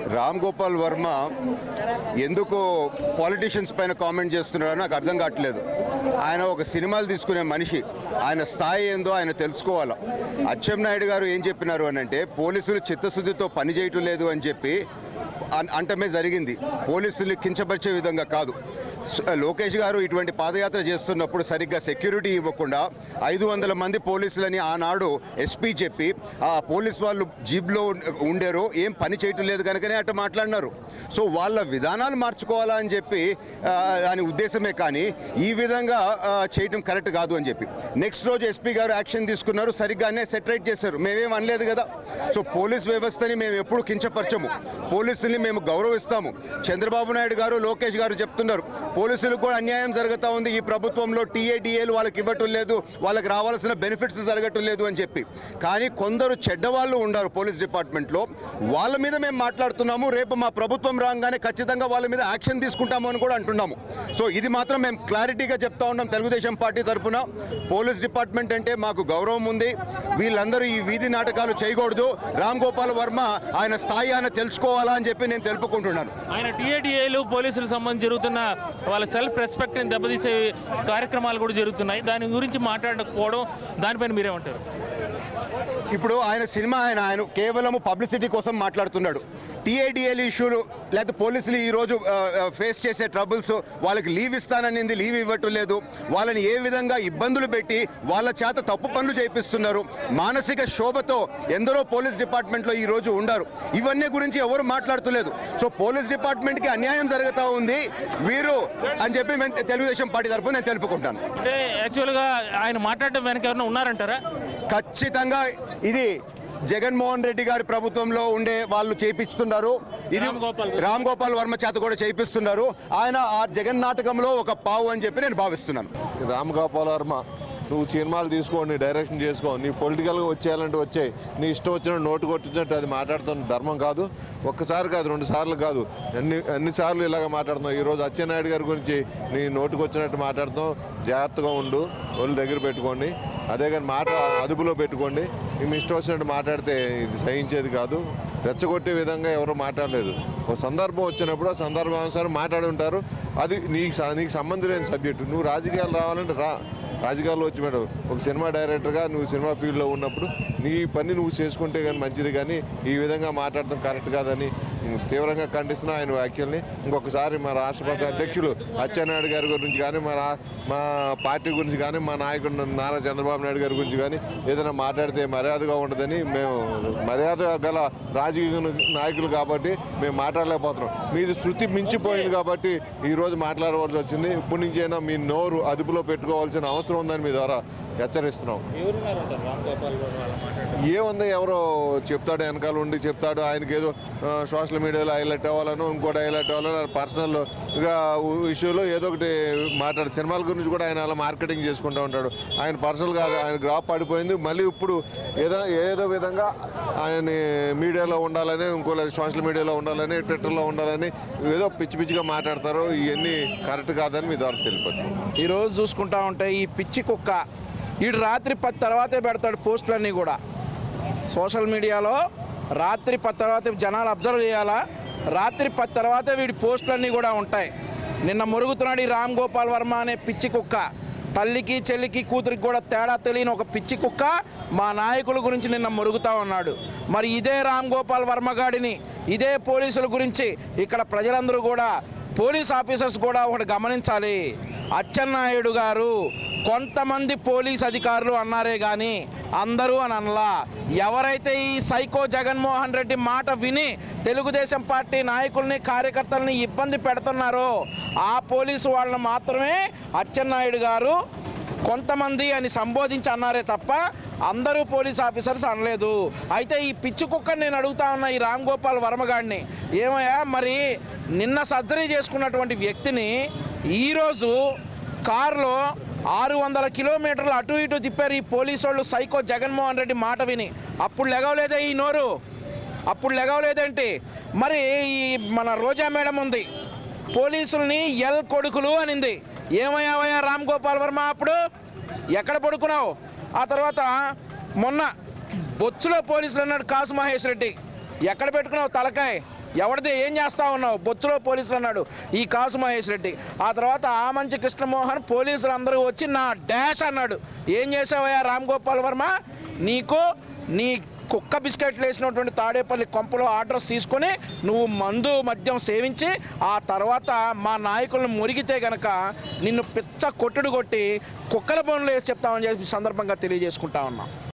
రామ్ గోపాల్ వర్మ ఎందుకు పాలిటీషియన్స్ పైన కామెంట్ చేస్తున్నాడో నాకు అర్థం కావట్లేదు ఆయన ఒక సినిమాలు తీసుకునే మనిషి ఆయన స్థాయి ఏందో ఆయన తెలుసుకోవాలా అచ్చెన్నాయుడు గారు ఏం చెప్పినారు అని అంటే పోలీసులు చిత్తశుద్ధితో పని చేయటం లేదు అని చెప్పి అన్- అంటమే జరిగింది పోలీసుల్ని కించపరిచే విధంగా కాదు స్- లోకేష్ గారు ఇటువంటి పాదయాత్ర చేస్తున్నప్పుడు సరిగ్గా సెక్యూరిటీ ఇవ్వకుండా ఐదు వందల మంది పోలీసులని ఆనాడు ఎస్పీ చెప్పి ఆ పోలీస్ వాళ్ళు జీబ్లో ఉండేరు ఏం పని చేయటం లేదు కనుకనే అట్లా మాట్లాడినారు సో వాళ్ళ విధానాలు మార్చుకోవాలా అని చెప్పి ఆ, దాని ఉద్దేశమే కానీ ఈ విధంగా ఆ, చేయటం కరెక్ట్ కాదు అని చెప్పి నెక్స్ట్ రోజు ఎస్పీ గారు యాక్షన్ తీసుకున్నారు సరిగ్గానే సెటరేట్ చేశారు మేమేం అనలేదు కదా సో పోలీస్ వ్యవస్థని మేము ఎప్పుడు కించపరచము పోలీసుల్ని మేము గౌరవిస్తాము చంద్రబాబు నాయుడు గారు లోకేష్ గారు చెప్తున్నారు పోలీసులకు కూడా అన్యాయం జరుగుతూ ఉంది ఈ ప్రభుత్వంలో టీఏడిఏలు వాళ్ళకి ఇవ్వటం లేదు వాళ్ళకి రావాల్సిన బెనిఫిట్స్ జరగటం లేదు అని చెప్పి కానీ కొందరు చెడ్డవాళ్ళు ఉన్నారు పోలీస్ డిపార్ట్మెంట్లో వాళ్ళ మీద మేము మాట్లాడుతున్నాము రేపు మా ప్రభుత్వం రాగానే ఖచ్చితంగా వాళ్ళ మీద యాక్షన్ తీసుకుంటాము అని కూడా అంటున్నాము సో ఇది మాత్రం మేము క్లారిటీగా చెప్తా ఉన్నాం తెలుగుదేశం పార్టీ తరఫున పోలీస్ డిపార్ట్మెంట్ అంటే మాకు గౌరవం ఉంది వీళ్ళందరూ ఈ వీధి నాటకాలు చేయకూడదు రామ్ గోపాల్ వర్మ ఆయన స్థాయి ఆయన తెలుసుకోవాలా అని చెప్పి నేను తెలుపుకుంటున్నాను ఆయన టీఏడిఏలు పోలీసులకు సంబంధించి జరుగుతున్న వాళ్ళ సెల్ఫ్ రెస్పెక్ట్ని దెబ్బతీసే కార్యక్రమాలు కూడా జరుగుతున్నాయి దాని గురించి మాట్లాడకపోవడం దానిపైన మీరేమంటారు ఇప్పుడు ఆయన సినిమా ఆయన ఆయన కేవలం పబ్లిసిటీ కోసం మాట్లాడుతున్నాడు టీఏడిఎల్ ఇష్యూలు లేకపోతే పోలీసులు ఈరోజు ఫేస్ చేసే ట్రబుల్స్ వాళ్ళకి లీవ్ ఇస్తాననింది లీవ్ ఇవ్వటం లేదు వాళ్ళని ఏ విధంగా ఇబ్బందులు పెట్టి వాళ్ళ చేత తప్పు పనులు చేపిస్తున్నారు మానసిక శోభతో ఎందరో పోలీస్ డిపార్ట్మెంట్లో ఈ రోజు ఉండారు ఇవన్నీ గురించి ఎవరు మాట్లాడుతలేదు సో పోలీస్ డిపార్ట్మెంట్కి అన్యాయం జరుగుతూ ఉంది వీరు అని చెప్పి మేము తెలుగుదేశం పార్టీ తరపున నేను తెలుపుకుంటాను అంటే యాక్చువల్గా ఆయన మాట్లాడడం వెనక ఎవరైనా ఉన్నారంటారా ఖచ్చితంగా ఇది జగన్మోహన్ రెడ్డి గారి ప్రభుత్వంలో ఉండే వాళ్ళు చేపిస్తున్నారు ఇది రామ్ గోపాల్ వర్మ. రామ్ గోపాల్ వర్మ చేత కూడా చేపిస్తున్నారు ఆయన ఆ జగన్ నాటకంలో ఒక పావు అని చెప్పి నేను భావిస్తున్నాను రామ్ గోపాల్ వర్మ నువ్వు సినిమాలు తీసుకో నీ డైరెక్షన్ చేసుకో నీ పొలిటికల్గా వచ్చేయాలంటే వచ్చాయి నీ ఇష్టం వచ్చిన నోటు కొట్టించినట్టు అది మాట్లాడుతున్న ధర్మం కాదు ఒక్కసారి కాదు రెండు సార్లు కాదు ఎన్ని ఎన్నిసార్లు ఇలాగ మాట్లాడుతున్నావు ఈరోజు అచ్చెన్నాయుడు గారి గురించి నీ నోటుకు వచ్చినట్టు మాట్లాడుతాం జాగ్రత్తగా ఉండు ఒళ్ళు దగ్గర పెట్టుకోండి అదే కానీ మాట అదుపులో పెట్టుకోండి మీ ఇష్టం వచ్చినట్టు మాట్లాడితే ఇది సహించేది కాదు రెచ్చగొట్టే విధంగా ఎవరు మాట్లాడలేదు ఒక సందర్భం వచ్చినప్పుడు ఆ సందర్భం అనుసారం మాట్లాడి ఉంటారు అది నీకు స- నీకు సంబంధం లేని సబ్జెక్టు నువ్వు రాజకీయాలు రావాలంటే రా రాజకీయాల్లో వచ్చి మేడం ఒక సినిమా డైరెక్టర్గా నువ్వు సినిమా ఫీల్డ్లో ఉన్నప్పుడు నీ పని నువ్వు చేసుకుంటే కానీ మంచిది కానీ ఈ విధంగా మాట్లాడటం కరెక్ట్ కాదని తీవ్రంగా ఖండిస్తున్నా ఆయన వ్యాఖ్యల్ని ఇంకొకసారి మా రాష్ట్రపతి అధ్యక్షులు అచ్చెన్నాయుడు గారి గురించి కానీ మా రా మా పార్టీ గురించి కానీ మా నాయకుడు నారా చంద్రబాబు నాయుడు గారి గురించి కానీ ఏదైనా మాట్లాడితే మర్యాదగా ఉండదని మేము మర్యాద గల రాజకీయ నాయకులు కాబట్టి మేము మాట్లాడలేకపోతున్నాం మీది శృతి మించిపోయింది కాబట్టి ఈరోజు మాట్లాడవలసి వచ్చింది ఇప్పటి నుంచైనా మీ నోరు అదుపులో పెట్టుకోవాల్సిన అవసరం ఉందని మీ ద్వారా హెచ్చరిస్తున్నాం ఎవరున్నారంటారు రామ్ గోపాల్ వర్మ అలా మాట్లాడడం ఏముంది ఎవరో చెప్తాడు వెనకాల ఉండి చెప్తాడు ఆయనకి ఏదో ఆ, సోషల్ మీడియాలో హైలైట్ అవ్వాలను ఇంకోటి హైలైట్ అవ్వాలని పర్సనల్గా ఇష్యూలో ఏదో ఒకటి మాట్లాడు సినిమాల గురించి కూడా ఆయన అలా మార్కెటింగ్ చేసుకుంటూ ఉంటాడు ఆయన పర్సనల్గా ఆయన గ్రాఫ్ పడిపోయింది మళ్ళీ ఇప్పుడు ఏదో ఏదో విధంగా ఆయన మీడియాలో ఉండాలని ఇంకో సోషల్ మీడియాలో ఉండాలని ట్విట్టర్లో ఉండాలని ఏదో పిచ్చి పిచ్చిగా మాట్లాడతారు ఇవన్నీ కరెక్ట్ కాదని మీ ద్వారా తెలిపచ్చు ఈరోజు చూసుకుంటా ఉంటే ఈ పిచ్చి కుక్క వీడు రాత్రి పది తర్వాతే పెడతాడు పోస్టులన్నీ కూడా సోషల్ మీడియాలో రాత్రి పది తర్వాత జనాలు అబ్జర్వ్ చేయాలా రాత్రి పది తర్వాతే వీడి పోస్టులన్నీ కూడా ఉంటాయి నిన్న మురుగుతున్నాడు ఈ రామ్ గోపాల్ వర్మ అనే పిచ్చి కుక్క తల్లికి చెల్లికి కూతురికి కూడా తేడా తెలియని ఒక పిచ్చి కుక్క మా నాయకుల గురించి నిన్న మురుగుతా ఉన్నాడు మరి ఇదే రామ్ గోపాల్ వర్మ గాడిని ఇదే పోలీసుల గురించి ఇక్కడ ప్రజలందరూ కూడా పోలీస్ ఆఫీసర్స్ కూడా ఒకటి గమనించాలి అచ్చెన్నాయుడు గారు కొంతమంది పోలీస్ అధికారులు అన్నారే కానీ అందరూ అని అనలా ఎవరైతే ఈ సైకో జగన్మోహన్ రెడ్డి మాట విని తెలుగుదేశం పార్టీ నాయకుల్ని కార్యకర్తల్ని ఇబ్బంది పెడుతున్నారో ఆ పోలీసు వాళ్ళని మాత్రమే అచ్చెన్నాయుడు గారు కొంతమంది అని సంబోధించి అన్నారే తప్ప అందరూ పోలీస్ ఆఫీసర్స్ అనలేదు అయితే ఈ పిచ్చి కుక్కని నేను అడుగుతా ఉన్నా ఈ రామ్ గోపాల్ వర్మ గారిని ఏమయ్యా మరి నిన్న సర్జరీ చేసుకున్నటువంటి వ్యక్తిని ఈరోజు కారులో ఆరు వందల కిలోమీటర్లు అటు ఇటు తిప్పారు ఈ పోలీసు వాళ్ళు సైకో జగన్మోహన్ రెడ్డి మాట విని అప్పుడు లెగవలేదే ఈ నోరు అప్పుడు లెగవలేదేంటి మరి ఈ మన రోజా మేడం ఉంది పోలీసుల్ని ఎల్ కొడుకులు అనింది ఏమయ్యావయ్యా రామ్ గోపాల్ వర్మ అప్పుడు ఎక్కడ పడుకున్నావు ఆ తర్వాత మొన్న బొచ్చులో పోలీసులు అన్నాడు కాసు మహేష్ రెడ్డి ఎక్కడ పెట్టుకున్నావు తలకాయ్ ఎవరిదే ఏం చేస్తా ఉన్నావు బొచ్చులో పోలీసులు అన్నాడు ఈ కాసు మహేష్ రెడ్డి ఆ తర్వాత ఆమంచి కృష్ణమోహన్ పోలీసులు అందరూ వచ్చి నా డాష్ అన్నాడు ఏం చేసావయ్యా రామ్ గోపాల్ వర్మ నీకు నీ కుక్క బిస్కెట్లు వేసినటువంటి తాడేపల్లి కొంపలో ఆర్డర్స్ తీసుకొని నువ్వు మందు మద్యం సేవించి ఆ తర్వాత మా నాయకులను మురిగితే గనక నిన్ను పిచ్చ కొట్టుడు కొట్టి కుక్కల పనులు వేసి చెప్తామని చెప్పి సందర్భంగా తెలియజేసుకుంటా ఉన్నాం